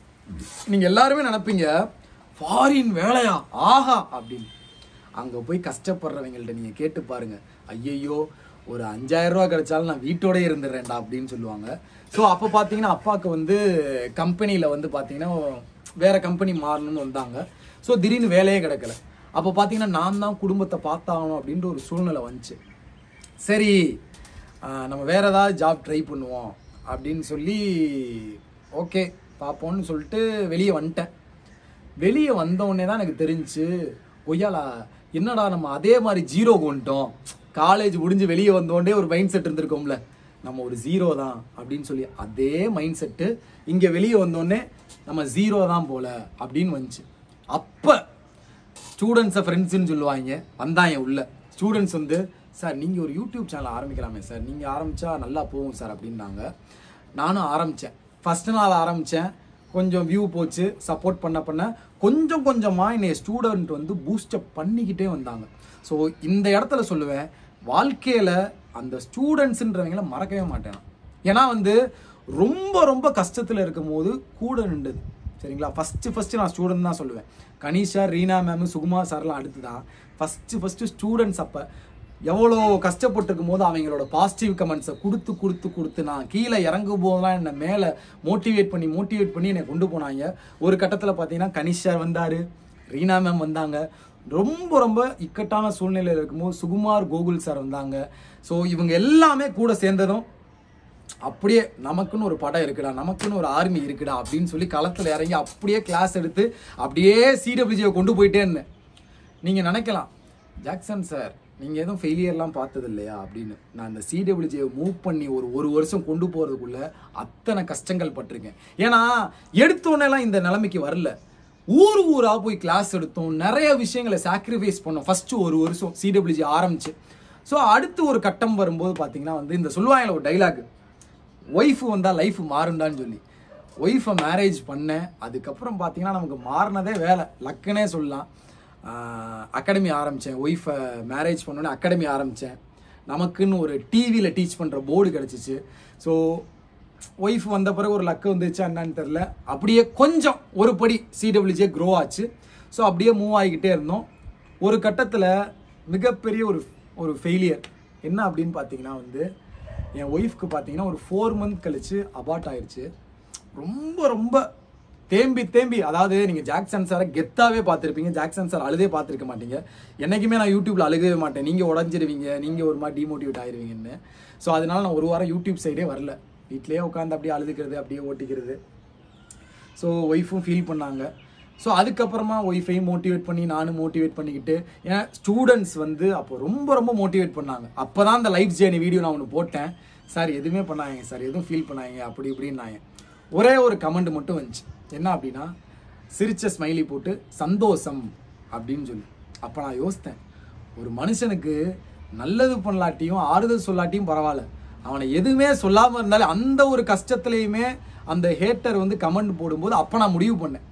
நீங்க எல்லாருமே நினைப்பீங்க ஃபாரின் வேலையா ஆஹா அப்படின்னு அங்க போய் கஷ்டப்படுறவங்கள்ட்ட நீங்க கேட்டு பாருங்க ஐயையோ ஒரு அஞ்சாயிரம் ரூபா கிடைச்சாலும் நான் வீட்டோடயே இருந்துடுறேன்டா அப்படின்னு சொல்லுவாங்க ஸோ அப்போ பார்த்தீங்கன்னா அப்பாவுக்கு வந்து கம்பெனியில் வந்து பார்த்தீங்கன்னா வேற கம்பெனி மாறணும்னு வந்தாங்க ஸோ திடீர்னு வேலையே கிடைக்கல அப்போ பார்த்தீங்கன்னா நான் தான் குடும்பத்தை பார்த்தாகணும் அப்படின்ற ஒரு சூழ்நிலை வந்துச்சு சரி ஆஹ் நம்ம வேற ஏதாவது ஜாப் ட்ரை பண்ணுவோம் அப்படின்னு சொல்லி ஓகே பார்ப்போம்னு சொல்லிட்டு வெளியே வந்துட்டேன் வெளியே வந்தோடனே தான் எனக்கு தெரிஞ்சுச்சு கொய்யாலா என்னடா நம்ம அதே மாதிரி ஜீரோ வந்துட்டோம் காலேஜ் முடிஞ்சு வெளியே வந்தோடனே ஒரு மைண்ட் செட் இருந்திருக்கோம்ல நம்ம ஒரு ஜீரோ தான் அப்படின்னு சொல்லி அதே மைண்ட் செட்டு இங்கே வெளியே வந்தோடனே நம்ம ஜீரோ தான் போல அப்படின்னு வந்துச்சு அப்போ ஸ்டூடெண்ட்ஸை ஃப்ரெண்ட்ஸ்னு சொல்லுவாங்க வந்தாங்க உள்ள ஸ்டூடெண்ட்ஸ் வந்து சார் நீங்கள் ஒரு யூடியூப் சேனல் ஆரம்பிக்கலாமே சார் நீங்கள் ஆரம்பிச்சா நல்லா போகும் சார் அப்படின்னாங்க நானும் ஆரம்பித்தேன் ஃபர்ஸ்ட் நாள் ஆரம்பித்தேன் கொஞ்சம் வியூ போச்சு சப்போர்ட் பண்ண பண்ண கொஞ்சம் கொஞ்சமாக என்னை ஸ்டூடெண்ட் வந்து பூஸ்டப் பண்ணிக்கிட்டே வந்தாங்க ஸோ இந்த இடத்துல சொல்லுவேன் வாழ்க்கையில் அந்த ஸ்டூடெண்ட்ஸுன்றவங்கள மறக்கவே மாட்டேன் நான். ஏன்னா வந்து ரொம்ப ரொம்ப கஷ்டத்தில் இருக்கும்போது கூட நின்றுது சரிங்களா ஃபஸ்ட்டு ஃபஸ்ட்டு நான் ஸ்டூடெண்ட் தான் சொல்லுவேன் கனிஷா ரீனா மேம் சுகுமார் சார்லாம் அடுத்து தான் ஃபஸ்ட்டு ஃபஸ்ட்டு ஸ்டூடெண்ட்ஸ் அப்போ எவ்வளோ கஷ்டப்பட்டிருக்கும் போது அவங்களோட பாசிட்டிவ் கமெண்ட்ஸை கொடுத்து கொடுத்து கொடுத்து நான் கீழே இறங்கும் போதெல்லாம் என்னை மேலே மோட்டிவேட் பண்ணி மோட்டிவேட் பண்ணி என்னை கொண்டு போனாங்க ஒரு கட்டத்தில் பார்த்தீங்கன்னா கனிஷ் வந்தார் ரீனா மேம் வந்தாங்க ரொம்ப ரொம்ப இக்கட்டான சூழ்நிலையில் இருக்கும்போது சுகுமார் கோகுல் சார் வந்தாங்க ஸோ இவங்க எல்லாமே கூட சேர்ந்ததும் அப்படியே நமக்குன்னு ஒரு படம் இருக்குடா நமக்குன்னு ஒரு ஆர்மி இருக்குடா அப்படின்னு சொல்லி களத்தில் இறங்கி அப்படியே கிளாஸ் எடுத்து அப்படியே சிடபிள்யூஜியை கொண்டு போயிட்டே இருந்தேன் நீங்கள் நினைக்கலாம் ஜாக்சன் சார் நீங்கள் எதுவும் ஃபெயிலியர்லாம் பார்த்தது இல்லையா அப்படின்னு நான் அந்த சிடபிள்யூஜியை மூவ் பண்ணி ஒரு ஒரு வருஷம் கொண்டு போகிறதுக்குள்ள அத்தனை கஷ்டங்கள் பட்டிருக்கேன் ஏன்னா எடுத்தோன்னெல்லாம் இந்த நிலைமைக்கு வரல ஊர் ஊரா போய் கிளாஸ் எடுத்தோம் நிறைய விஷயங்களை சாக்ரிஃபைஸ் பண்ணோம் ஃபர்ஸ்ட் ஒரு வருஷம் சிடபிள்யூஜி ஆரம்பிச்சு ஸோ அடுத்து ஒரு கட்டம் வரும்போது பார்த்தீங்கன்னா வந்து இந்த சொல்லுவாங்களே ஒரு டைலாக் ஒய்ஃப் வந்தால் லைஃப் மாறுண்டான்னு சொல்லி ஒய்ஃபை மேரேஜ் பண்ணேன் அதுக்கப்புறம் பார்த்தீங்கன்னா நமக்கு மாறினதே வேலை லக்குனே சொல்லலாம் அகாடமி ஆரம்பித்தேன் ஒய்ஃபை மேரேஜ் பண்ணோன்னே அகாடமி ஆரம்பித்தேன் நமக்குன்னு ஒரு டிவியில் டீச் பண்ணுற போர்டு கிடச்சிச்சு ஸோ ஒய்ஃப் வந்த பிறகு ஒரு லக்கு வந்துச்சா என்னன்னு தெரில அப்படியே கொஞ்சம் ஒரு படி சிடபிள்யூஜே க்ரோ ஆச்சு ஸோ அப்படியே மூவ் ஆகிக்கிட்டே இருந்தோம் ஒரு கட்டத்தில் மிகப்பெரிய ஒரு ஒரு ஃபெயிலியர் என்ன அப்படின்னு பார்த்தீங்கன்னா வந்து என் ஒய்ஃப்க்கு பார்த்தீங்கன்னா ஒரு ஃபோர் மந்த் கழிச்சு அபார்ட் ஆயிடுச்சு ரொம்ப ரொம்ப தேம்பி தேம்பி அதாவது நீங்கள் ஜாக்சன் சாரை கெத்தாவே பார்த்துருப்பீங்க ஜாக்சன் சார் அழுதே பார்த்துருக்க மாட்டீங்க என்னைக்குமே நான் யூடியூப்ல அழுகவே மாட்டேன் நீங்கள் உடஞ்சிருவீங்க நீங்கள் ஒரு மாதிரி டிமோட்டிவேட் ஆயிருவீங்கன்னு ஸோ அதனால நான் ஒரு வாரம் யூடியூப் சைடே வரல வீட்லயே உட்காந்து அப்படியே அழுதுக்கிறது அப்படியே ஓட்டிக்கிறது ஸோ ஒய்ஃபும் ஃபீல் பண்ணாங்க ஸோ அதுக்கப்புறமா ஒய்ஃபையும் மோட்டிவேட் பண்ணி நானும் மோட்டிவேட் பண்ணிக்கிட்டு ஏன்னா ஸ்டூடெண்ட்ஸ் வந்து அப்போ ரொம்ப ரொம்ப மோட்டிவேட் பண்ணாங்க அப்போ தான் அந்த லைஃப் ஜேர்னி வீடியோ நான் ஒன்று போட்டேன் சார் எதுவுமே பண்ணாங்க சார் எதுவும் ஃபீல் பண்ணாங்க அப்படி இப்படின்னாங்க ஒரே ஒரு கமெண்ட் மட்டும் வந்துச்சு என்ன அப்படின்னா சிரிச்ச ஸ்மைலி போட்டு சந்தோஷம் அப்படின்னு சொல்லி அப்போ நான் யோசித்தேன் ஒரு மனுஷனுக்கு நல்லது பண்ணலாட்டியும் ஆறுதல் சொல்லாட்டியும் பரவாயில்ல அவனை எதுவுமே சொல்லாமல் இருந்தாலே அந்த ஒரு கஷ்டத்துலையுமே அந்த ஹேட்டர் வந்து கமெண்ட் போடும்போது அப்போ நான் முடிவு பண்ணேன்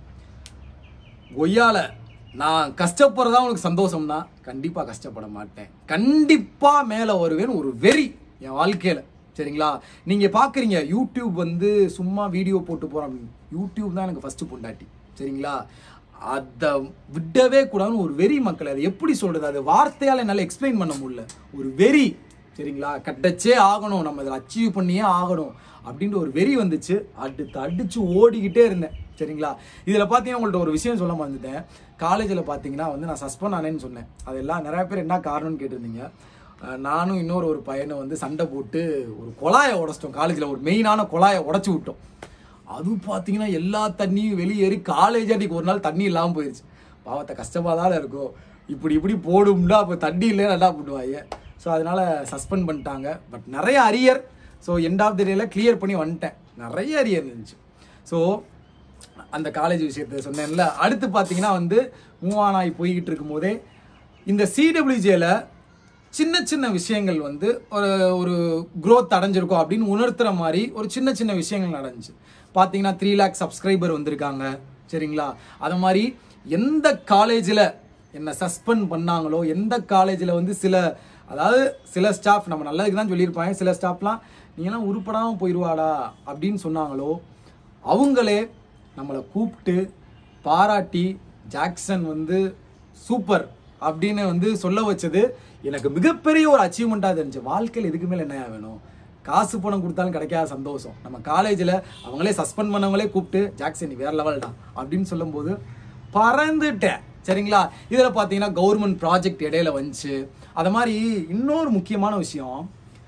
கொய்யால நான் கஷ்டப்படுறதா உனக்கு சந்தோஷம்னா கண்டிப்பா கஷ்டப்பட மாட்டேன் கண்டிப்பா மேல வருவேன் ஒரு வெறி என் வாழ்க்கையில சரிங்களா நீங்க பாக்குறீங்க யூடியூப் வந்து சும்மா வீடியோ போட்டு போறோம் அப்படின்னு. யூடியூப் தான் எனக்கு ஃபர்ஸ்ட் பொண்டாட்டி சரிங்களா அதை விடவே கூடாதுன்னு ஒரு வெறி மக்கள் அது எப்படி சொல்றது அது வார்த்தையால என்னால் எக்ஸ்பிளைன் பண்ண முடியல ஒரு வெறி சரிங்களா கட்டச்சே ஆகணும் நம்ம இதில் அச்சீவ் பண்ணியே ஆகணும் அப்படின்ற ஒரு வெறி வந்துச்சு அடுத்து அடிச்சு ஓடிக்கிட்டே இருந்தேன் சரிங்களா இதில் பார்த்தீங்கன்னா உங்கள்ட்ட ஒரு விஷயம் சொல்ல மறந்துட்டேன் காலேஜில் பார்த்தீங்கன்னா வந்து நான் சஸ்பெண்ட் ஆனேன்னு சொன்னேன் அதெல்லாம் நிறைய பேர் என்ன காரணம்னு கேட்டிருந்தீங்க அஹ் நானும் இன்னொரு ஒரு பையனை வந்து சண்டை போட்டு ஒரு குழாயை உடச்சிட்டோம் காலேஜில் ஒரு மெயினான குழாயை உடச்சி விட்டோம் அது பார்த்தீங்கன்னா எல்லா தண்ணியும் வெளியேறி காலேஜ் அன்னைக்கு ஒரு நாள் தண்ணி இல்லாமல் போயிடுச்சு பாவத்தை கஷ்டமாக தானே இருக்கும் இப்படி இப்படி போடும்டா அப்போ தண்ணி இல்லையே நல்லா போடுவாங்க ஸோ அதனால சஸ்பெண்ட் பண்ணிட்டாங்க பட் நிறைய arrear so end of the டேல கிளியர் பண்ணி வந்துட்டேன் நிறைய அரியர் இருந்துச்சு ஸோ அந்த காலேஜ் விஷயத்தை சொன்னேன்ல அடுத்து பார்த்தீங்கன்னா வந்து மூவ் ஆன் ஆகி போய்கிட்டு இருக்கும்போதே இந்த சிடபிள்யூஜேல சின்ன சின்ன விஷயங்கள் வந்து ஒரு ஒரு growth அடைஞ்சிருக்கும் அப்படின்னு உணர்த்துற மாதிரி ஒரு சின்ன சின்ன விஷயங்கள் நடந்துச்சு பார்த்தீங்கன்னா த்ரீ லேக் சப்ஸ்கிரைபர் வந்திருக்காங்க சரிங்களா அது மாதிரி எந்த காலேஜில் என்னை சஸ்பெண்ட் பண்ணாங்களோ எந்த காலேஜில் வந்து சில அதாவது சில ஸ்டாஃப் நம்ம நல்லதுக்கு தான் சொல்லியிருப்பாங்க சில ஸ்டாஃப்லாம் நீங்களாம் உருப்படாமல் போயிடுவாடா அப்படின்னு சொன்னாங்களோ அவங்களே நம்மளை கூப்பிட்டு பாராட்டி ஜாக்சன் வந்து சூப்பர் அப்படின்னு வந்து சொல்ல வச்சது எனக்கு மிகப்பெரிய ஒரு அச்சீவ்மெண்ட்டாக தெரிஞ்சு வாழ்க்கையில் இதுக்கு மேலே என்ன வேணும் காசு பணம் கொடுத்தாலும் கிடைக்காத சந்தோஷம் நம்ம காலேஜில் அவங்களே சஸ்பெண்ட் பண்ணவங்களே கூப்பிட்டு ஜாக்சன் நீ வேற லெவல்டா அப்படின்னு சொல்லும்போது பறந்துட்டேன் சரிங்களா இதில் பார்த்தீங்கன்னா கவர்மெண்ட் ப்ராஜெக்ட் இடையில வந்துச்சு அது மாதிரி இன்னொரு முக்கியமான விஷயம்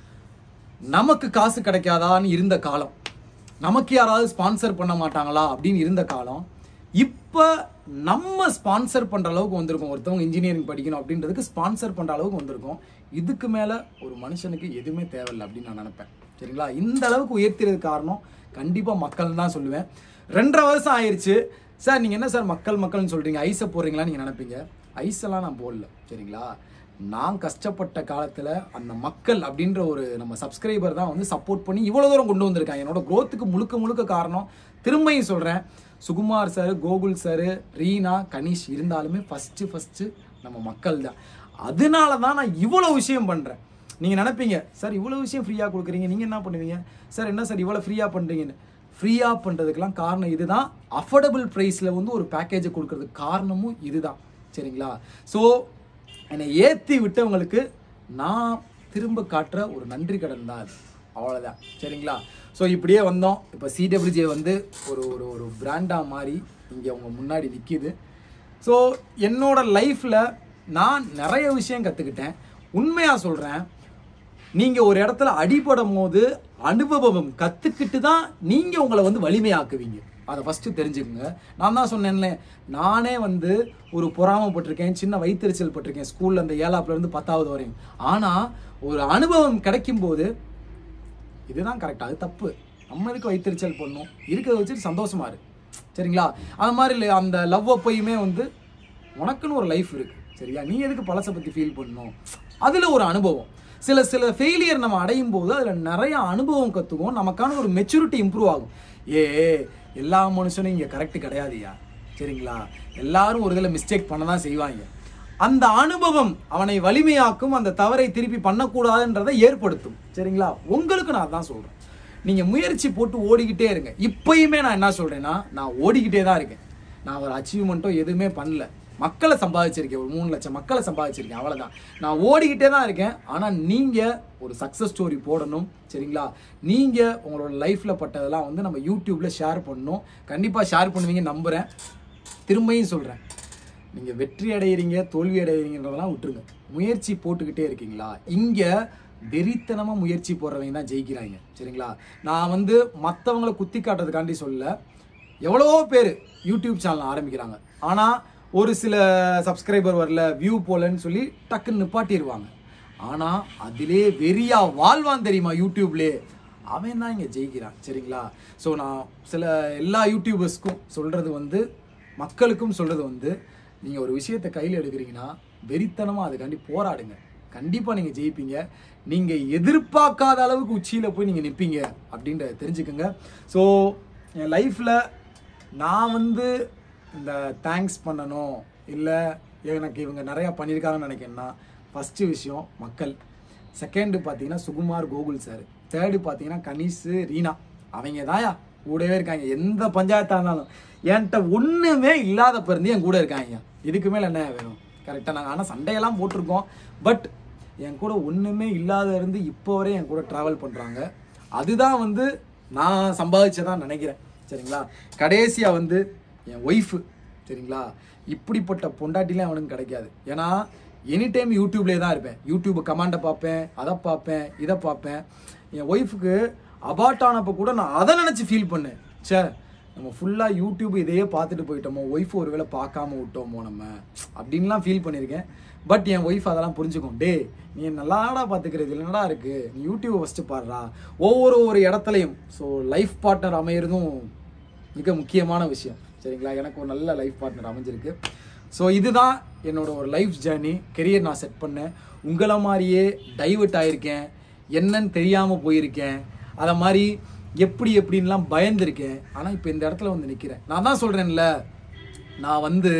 நமக்கு காசு கிடைக்காதான்னு இருந்த காலம் நமக்கு யாராவது ஸ்பான்சர் பண்ண மாட்டாங்களா அப்படின்னு இருந்த காலம் இப்போ நம்ம ஸ்பான்சர் பண்ற அளவுக்கு வந்திருக்கோம் ஒருத்தவங்க இன்ஜினியரிங் படிக்கணும் அப்படின்றதுக்கு ஸ்பான்சர் பண்ற அளவுக்கு வந்திருக்கோம் இதுக்கு மேல ஒரு மனுஷனுக்கு எதுவுமே தேவையில்லை அப்படின்னு நான் நினைப்பேன் சரிங்களா இந்த அளவுக்கு உயர்த்திறது காரணம் கண்டிப்பா மக்கள் தான் சொல்லுவேன் ரெண்டரை வருஷம் ஆயிருச்சு சார் நீங்க என்ன சார் மக்கள் மக்கள்னு சொல்றீங்க ஐஸை போடுறீங்களான்னு நீங்க நினைப்பீங்க ஐஸ் எல்லாம் நான் போடல சரிங்களா நான் கஷ்டப்பட்ட காலத்துல அந்த மக்கள் அப்படின்ற ஒரு நம்ம சப்ஸ்கிரைபர் தான் வந்து சப்போர்ட் பண்ணி இவ்வளவு தூரம் கொண்டு வந்திருக்காங்க என்னோட growth-க்கு முழுக்க முழுக்க காரணம் திரும்பியும் சொல்றேன் சுகுமார் சார் கோகுல் சார் ரீனா கணேஷ் இருந்தாலுமே ஃபர்ஸ்ட் ஃபர்ஸ்ட் நம்ம மக்கள் தான் அதனால தான் நான் இவ்வளவு விஷயம் பண்றேன் நீங்க நினைப்பீங்க சார் இவ்வளவு விஷயம் ஃப்ரீயா கொடுக்குறீங்க நீங்க என்ன பண்ணுவீங்க சார் என்ன சார் இவ்வளவு ஃப்ரீயா பண்றீங்கன்னு ஃப்ரீயா பண்றதுக்கெல்லாம் காரணம் இதுதான் அஃபோர்டபுள் ப்ரைஸ்ல வந்து ஒரு பேக்கேஜை கொடுக்கறதுக்கு காரணமும் இதுதான் சரிங்களா ஸோ என்னை ஏற்றி விட்டவங்களுக்கு நான் திரும்ப காட்டுற ஒரு நன்றி கடன் தான் அது அவ்வளோதான் சரிங்களா ஸோ இப்படியே வந்தோம் இப்போ சிடபிள்யூஜே வந்து ஒரு ஒரு ஒரு பிராண்டாக மாறி இங்கே உங்க முன்னாடி நிற்கிது ஸோ என்னோட லைஃப்பில் நான் நிறைய விஷயம் கற்றுக்கிட்டேன் உண்மையாக சொல்கிறேன் நீங்கள் ஒரு இடத்துல அடிபடும் போது அனுபவம் கற்றுக்கிட்டு தான் நீங்கள் உங்களை வந்து வலிமையாக்குவீங்க அதை ஃபஸ்ட்டு தெரிஞ்சுக்கோங்க நான் தான் சொன்னேன்ல நானே வந்து ஒரு பொறாமப்பட்டிருக்கேன் சின்ன வயிற்றுச்சல் பட்டிருக்கேன் ஸ்கூலில் அந்த ஏழாப்புல இருந்து பத்தாவது வரையும் ஆனால் ஒரு அனுபவம் கிடைக்கும் போது இதுதான் கரெக்ட் அது தப்பு நம்ம எதுக்கு வைத்தறிச்சல் பண்ணும் இருக்கிறத வச்சுட்டு சந்தோஷமா இரு சரிங்களா அது மாதிரி இல்லை அந்த லவ் அப்பையுமே வந்து உனக்குன்னு ஒரு லைஃப் இருக்கு சரியா நீ எதுக்கு பழசை பற்றி ஃபீல் பண்ணணும் அதில் ஒரு அனுபவம் சில சில ஃபெயிலியர் நம்ம அடையும் போது அதில் நிறைய அனுபவம் கற்றுக்குவோம் நமக்கான ஒரு மெச்சூரிட்டி இம்ப்ரூவ் ஆகும் ஏ எல்லா மனுஷனும் இங்கே கரெக்ட் கிடையாதுயா சரிங்களா எல்லாரும் ஒரு இதில் மிஸ்டேக் பண்ண தான் செய்வாங்க அந்த அனுபவம் அவனை வலிமையாக்கும் அந்த தவறை திருப்பி பண்ணக்கூடாதுன்றதை ஏற்படுத்தும் சரிங்களா உங்களுக்கு நான் தான் சொல்கிறேன் நீங்கள் முயற்சி போட்டு ஓடிக்கிட்டே இருங்க இப்பயுமே நான் என்ன சொல்கிறேன்னா நான் ஓடிக்கிட்டே தான் இருக்கேன் நான் ஒரு அச்சீவ்மெண்ட்டோ எதுவுமே பண்ணல மக்களை சம்பாதிச்சிருக்கேன் ஒரு மூணு லட்சம் மக்களை சம்பாதிச்சிருக்கேன் அவ்வளோதான் நான் ஓடிக்கிட்டே தான் இருக்கேன் ஆனால் நீங்கள் ஒரு சக்ஸஸ் ஸ்டோரி போடணும் சரிங்களா நீங்கள் உங்களோட லைஃப்பில் பட்டதெல்லாம் வந்து நம்ம யூடியூப்பில் ஷேர் பண்ணணும் கண்டிப்பாக ஷேர் பண்ணுவீங்க நம்புகிறேன் திரும்பியும் சொல்கிறேன் நீங்கள் வெற்றி அடைகிறீங்க தோல்வி அடைகிறீங்கன்றதெல்லாம் விட்டுருங்க முயற்சி போட்டுக்கிட்டே இருக்கீங்களா இங்கே வெறித்தனமாக முயற்சி போடுறவங்க தான் ஜெயிக்கிறாங்க சரிங்களா நான் வந்து மற்றவங்களை குத்தி காட்டுறதுக்காண்டி சொல்ல எவ்வளவோ பேர் யூடியூப் சேனல் ஆரம்பிக்கிறாங்க ஆனால் ஒரு சில சப்ஸ்கிரைபர் வரல வியூ போலன்னு சொல்லி டக்குன்னு நிப்பாட்டிடுவாங்க ஆனால் அதிலே வெறியா வாழ்வான் தெரியுமா யூடியூப்லே அவன் தான் இங்கே ஜெயிக்கிறான் சரிங்களா ஸோ நான் சில எல்லா யூடியூபர்ஸ்க்கும் சொல்கிறது வந்து மக்களுக்கும் சொல்கிறது வந்து நீங்கள் ஒரு விஷயத்தை கையில் எடுக்கிறீங்கன்னா வெறித்தனமாக அதுக்காண்டி போராடுங்க கண்டிப்பாக நீங்கள் ஜெயிப்பீங்க நீங்கள் எதிர்பார்க்காத அளவுக்கு உச்சியில் போய் நீங்கள் நிற்பீங்க அப்படின்றத தெரிஞ்சுக்கோங்க ஸோ என் லைஃப்பில் நான் வந்து இந்த தேங்க்ஸ் பண்ணணும் இல்லை எனக்கு இவங்க நிறையா பண்ணியிருக்காங்கன்னு நினைக்கிறேன்னா ஃபஸ்ட்டு விஷயம் மக்கள் செகண்டு பார்த்தீங்கன்னா சுகுமார் கோகுல் சார் தேர்டு பார்த்தீங்கன்னா கணீஷ் ரீனா அவங்க தாயா கூடவே இருக்காங்க எந்த பஞ்சாயத்தாக இருந்தாலும் என்கிட்ட ஒன்றுமே இல்லாத பிறந்து என் கூட இருக்காங்க இதுக்கு மேலே என்ன வேணும் கரெக்டாக நாங்கள் ஆனால் சண்டையெல்லாம் போட்டிருக்கோம் பட் என் கூட ஒன்றுமே இல்லாத இருந்து இப்போ வரை என் கூட ட்ராவல் பண்ணுறாங்க அதுதான் வந்து நான் சம்பாதிச்சதான் நினைக்கிறேன் சரிங்களா கடைசியாக வந்து என் ஒய்ஃபு சரிங்களா இப்படிப்பட்ட பொண்டாட்டிலாம் அவனுக்கு கிடைக்காது ஏன்னா எனி டைம் யூடியூப்லேயே தான் இருப்பேன் யூடியூப் கமாண்டை பார்ப்பேன் அதை பார்ப்பேன் இதை பார்ப்பேன் என் ஒய்ஃபுக்கு அபார்ட் ஆனப்போ கூட நான் அதை நினச்சி ஃபீல் பண்ணேன் ச்சே நம்ம ஃபுல்லாக யூடியூப் இதையே பார்த்துட்டு போயிட்டோமோ ஒய்ஃப் ஒருவேளை பார்க்காம விட்டோமோ நம்ம அப்படின்லாம் ஃபீல் பண்ணியிருக்கேன் பட் என் ஒய்ஃப் அதெல்லாம் புரிஞ்சுக்கும் டே நீ நல்லாடா பார்த்துக்கிறது என்னடா இருக்கு நீ யூடியூப் ஃபஸ்ட்டு பாடுறா ஒவ்வொரு ஒரு இடத்துலையும் ஸோ லைஃப் பார்ட்னர் அமையிறதும் மிக முக்கியமான விஷயம் சரிங்களா எனக்கு ஒரு நல்ல லைஃப் பார்ட்னர் அமைஞ்சிருக்கு ஸோ இதுதான் என்னோட ஒரு லைஃப் ஜேர்னி கெரியர் நான் செட் பண்ணேன் உங்களை மாதிரியே டைவர்ட் ஆயிருக்கேன் என்னன்னு தெரியாமல் போயிருக்கேன் அதை மாதிரி எப்படி எப்படின்லாம் பயந்துருக்கேன் ஆனால் இப்போ இந்த இடத்துல வந்து நிற்கிறேன் நான் தான் சொல்கிறேன்ல நான் வந்து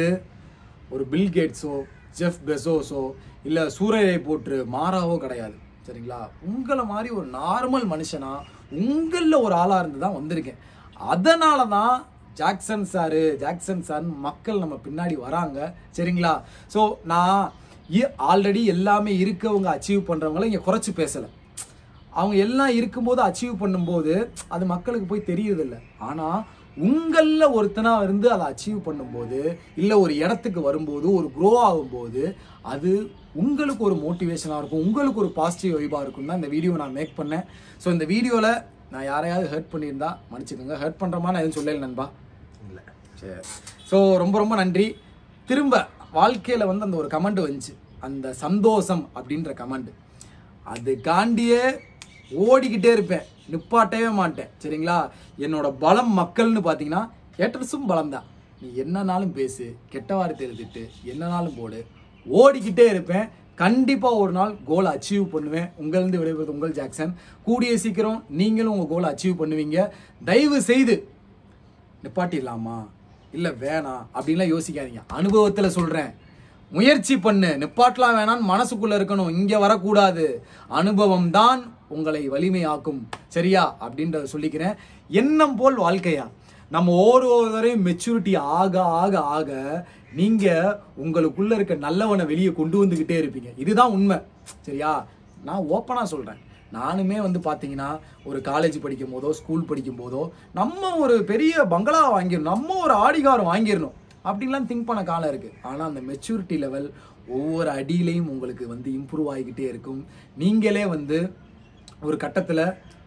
ஒரு பில் கேட்ஸோ ஜெஃப் பெசோஸோ இல்லை சூரியரை போற்று மாறாவோ கிடையாது சரிங்களா உங்களை மாதிரி ஒரு நார்மல் மனுஷனா உங்களில் ஒரு ஆளாக இருந்து தான் வந்திருக்கேன் அதனால தான் ஜாக்சன் சாரு ஜாக்சன் சார் மக்கள் நம்ம பின்னாடி வராங்க சரிங்களா ஸோ நான் ஆல்ரெடி எல்லாமே இருக்கவங்க அச்சீவ் பண்ணுறவங்கள இங்கே குறைச்சி பேசலை அவங்க எல்லாம் இருக்கும்போது அச்சீவ் பண்ணும்போது அது மக்களுக்கு போய் தெரியறதில்ல ஆனால் உங்களில் ஒருத்தனா இருந்து அதை அச்சீவ் பண்ணும்போது இல்லை ஒரு இடத்துக்கு வரும்போது ஒரு க்ரோ ஆகும்போது அது உங்களுக்கு ஒரு மோட்டிவேஷனாக இருக்கும் உங்களுக்கு ஒரு பாசிட்டிவ் வைபாக இருக்கும் தான் இந்த வீடியோ நான் மேக் பண்ணேன் ஸோ இந்த வீடியோவில் நான் யாரையாவது ஹர்ட் பண்ணியிருந்தா மன்னிச்சுக்கோங்க ஹர்ட் பண்ணுற மாதிரி நான் எதுவும் சொல்லல நண்பா இல்லை சரி ஸோ ரொம்ப ரொம்ப நன்றி திரும்ப வாழ்க்கையில் வந்து அந்த ஒரு கமெண்ட் வந்துச்சு அந்த சந்தோஷம் அப்படின்ற கமெண்ட் அதுக்காண்டியே ஓடிக்கிட்டே இருப்பேன் நிப்பாட்டவே மாட்டேன் சரிங்களா என்னோட பலம் மக்கள்னு பார்த்தீங்கன்னா ஏற்றஸும் பலம் தான் நீ என்னனாலும் பேசு கெட்ட வார்த்தை எழுதிட்டு என்னனாலும் போடு ஓடிக்கிட்டே இருப்பேன் கண்டிப்பாக ஒரு நாள் கோலை அச்சீவ் பண்ணுவேன் உங்களிருந்து விடைபெறுவது உங்கள் ஜாக்சன் கூடிய சீக்கிரம் நீங்களும் உங்கள் கோலை அச்சீவ் பண்ணுவீங்க தயவு செய்து நிப்பாட்டிடலாமா இல்லை வேணாம் அப்படின்லாம் யோசிக்காதீங்க அனுபவத்தில் சொல்கிறேன் முயற்சி பண்ணு நிப்பாட்டலாம் வேணான்னு மனசுக்குள்ள இருக்கணும் இங்க வரக்கூடாது அனுபவம் தான் உங்களை வலிமையாக்கும் சரியா அப்படின்றத சொல்லிக்கிறேன் எண்ணம் போல் வாழ்க்கையா நம்ம ஒவ்வொருவரையும் மெச்சூரிட்டி ஆக ஆக ஆக நீங்க உங்களுக்குள்ள இருக்க நல்லவனை வெளியே கொண்டு வந்துகிட்டே இருப்பீங்க இதுதான் உண்மை சரியா நான் ஓப்பனா சொல்றேன் நானுமே வந்து பார்த்தீங்கன்னா ஒரு காலேஜ் படிக்கும் போதோ ஸ்கூல் படிக்கும் போதோ நம்ம ஒரு பெரிய பங்களா வாங்கிடணும் நம்ம ஒரு ஆடிகாரம் வாங்கிடணும் அப்படின்லாம் திங்க் பண்ண காலம் இருக்குது ஆனால் அந்த மெச்சூரிட்டி லெவல் ஒவ்வொரு அடியிலையும் உங்களுக்கு வந்து இம்ப்ரூவ் ஆகிக்கிட்டே இருக்கும் நீங்களே வந்து ஒரு கட்டத்தில்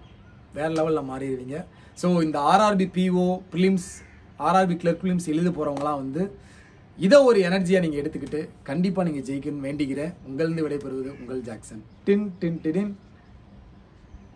வேற லெவலில் மாறிடுவீங்க ஸோ இந்த RRB PO prelims RRB clerk prelims எழுத போகிறவங்களாம் வந்து இதை ஒரு எனர்ஜியாக நீங்கள் எடுத்துக்கிட்டு கண்டிப்பாக நீங்கள் ஜெயிக்கணும்னு வேண்டிக்கிறேன் உங்களிருந்து விடைபெறுவது உங்கள் ஜாக்சன் டின் டின் டின்